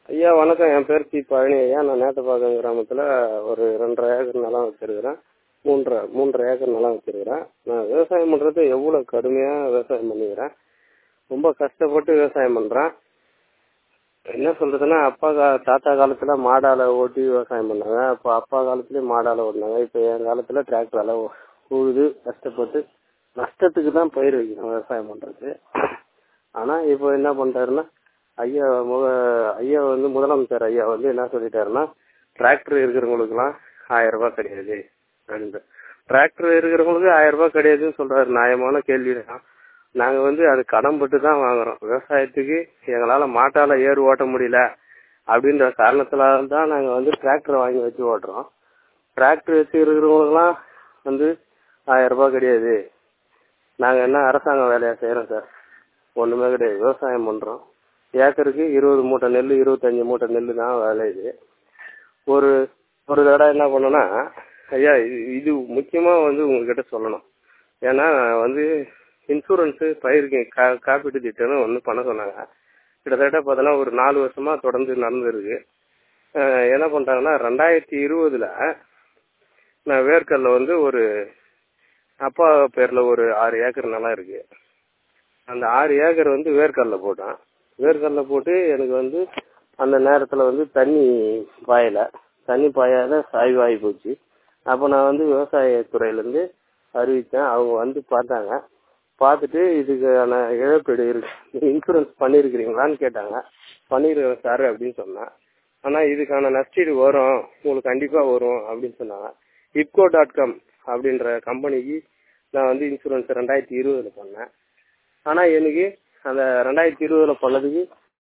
ஐயா வணக்கம் என் பேர் சி பழனி ஐயா நான் நேத்தப்பாக்கம் கிராமத்தில் ஒரு ரெண்டரை ஏக்கர் நிலம் வச்சிருக்கிறேன் மூன்றரை மூன்றரை ஏக்கர் நிலம் வச்சிருக்கிறேன் நான் விவசாயம் பண்ணுறது எவ்வளோ கடுமையாக விவசாயம் பண்ணிக்கிறேன் ரொம்ப கஷ்டப்பட்டு விவசாயம் பண்ணுறேன் என்ன சொல்றதுன்னா அப்பா கா தாத்தா காலத்தில் மாடால் ஓட்டி விவசாயம் பண்ணாங்க அப்போ அப்பா காலத்துலேயும் மாடால் ஓட்டினாங்க இப்போ என் காலத்தில் டிராக்டரால் உழுது கஷ்டப்பட்டு நஷ்டத்துக்கு தான் பயிர் வைக்கணும் விவசாயம் பண்ணுறது ஆனால் இப்போ என்ன பண்ணிட்டாருன்னா ஐயா முக ஐயா வந்து முதலமைச்சர் ஐயா வந்து என்ன சொல்லிட்டாருன்னா டிராக்டர் இருக்கிறவங்களுக்குலாம் ஆயிரம் ரூபாய் கிடையாது அப்படின்ட்டு டிராக்டர் இருக்கிறவங்களுக்கு ஆயிரம் ரூபாய் கிடையாதுன்னு சொல்றாரு நியாயமான கேள்வி தான் நாங்கள் வந்து அது கடன்பட்டு தான் வாங்குறோம் விவசாயத்துக்கு எங்களால் மாட்டால் ஏறு ஓட்ட முடியல அப்படின்ற காரணத்தினால தான் நாங்கள் வந்து டிராக்டர் வாங்கி வச்சு ஓட்டுறோம் டிராக்டர் வச்சு இருக்கிறவங்களுக்குலாம் வந்து ஆயிரம் ரூபாய் கிடையாது நாங்கள் என்ன அரசாங்க வேலையை செய்கிறோம் சார் ஒன்றுமே கிடையாது விவசாயம் பண்ணுறோம் ஏக்கருக்கு இருபது மூட்டை நெல் இருபத்தஞ்சி மூட்டை நெல் தான் விளையுது ஒரு ஒரு தடவை என்ன பண்ணோன்னா ஐயா இது இது முக்கியமாக வந்து உங்ககிட்ட சொல்லணும் ஏன்னா வந்து இன்சூரன்ஸு பயிருக்கு கா காப்பீட்டு திட்டம்னு ஒன்று பண்ண சொன்னாங்க கிட்டத்தட்ட பார்த்தோன்னா ஒரு நாலு வருஷமா தொடர்ந்து நடந்துருக்கு என்ன பண்ணுறாங்கன்னா ரெண்டாயிரத்தி இருபதுல நான் வேர்க்கல்ல வந்து ஒரு அப்பா பேரில் ஒரு ஆறு ஏக்கர் நிலம் இருக்கு அந்த ஆறு ஏக்கர் வந்து வேர்க்கடல போட்டேன் வேர்க்கடல போட்டு எனக்கு வந்து அந்த நேரத்தில் வந்து தண்ணி பாயலை தண்ணி பாயாத சாய்வாகி போச்சு அப்போ நான் வந்து விவசாயத்துறையிலேருந்து அறிவித்தேன் அவங்க வந்து பார்த்தாங்க பார்த்துட்டு இதுக்கான இழப்பீடு இருக்கு இன்சூரன்ஸ் பண்ணியிருக்கிறீங்களான்னு கேட்டாங்க பண்ணியிருக்கேன் சார் அப்படின்னு சொன்னேன் ஆனால் இதுக்கான நஷ்டீடு வரும் உங்களுக்கு கண்டிப்பாக வரும் அப்படின்னு சொன்னாங்க இப்கோ டாட் காம் அப்படின்ற கம்பெனிக்கு நான் வந்து இன்சூரன்ஸ் ரெண்டாயிரத்தி இருபதுல பண்ணேன் ஆனால் எனக்கு அந்த ரெண்டாயிரத்தி இருபதுல பண்ணதுக்கு